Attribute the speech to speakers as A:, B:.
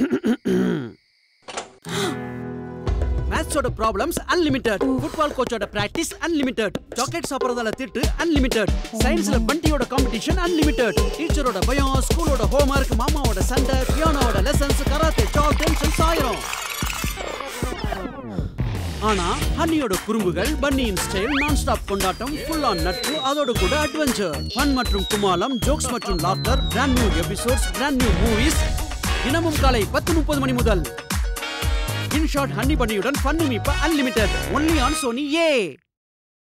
A: மேத்ஸோட problems unlimited football கோச்சோட practice unlimited chocolate சாப்பிட்றதால திட்டு அன்லிமிட்டெட் சயின்ஸ்ல பண்டியோட காம்படிஷன் அன்லிமிட்டெட் டீச்சரோட பயம் ஸ்கூலோட ஹோம்ஒர்க் மாமாவோட சண்டை பியானோட லெசன்ஸ் கராத்தே சால் டென்ஷன்ஸ் ஆயிரும் ஆனா ஹன்னியோட குறும்புகள் பன்னியின் ஸ்டைல் நான் ஸ்டாப் கொண்டாட்டம் ஃபுல் ஆன் நட்பு அதோட கூட அட்வென்ச்சர் ஃபன் மற்றும் குமாலம் ஜோக்ஸ் மற்றும் laughter brand new episodes brand new movies தினமும் காலை பத்து முப்பது மணி முதல் இன் ஷார்ட் ஹன்னி பன்னியுடன் ஃபன்னு மீப்ப unlimited only on Sony A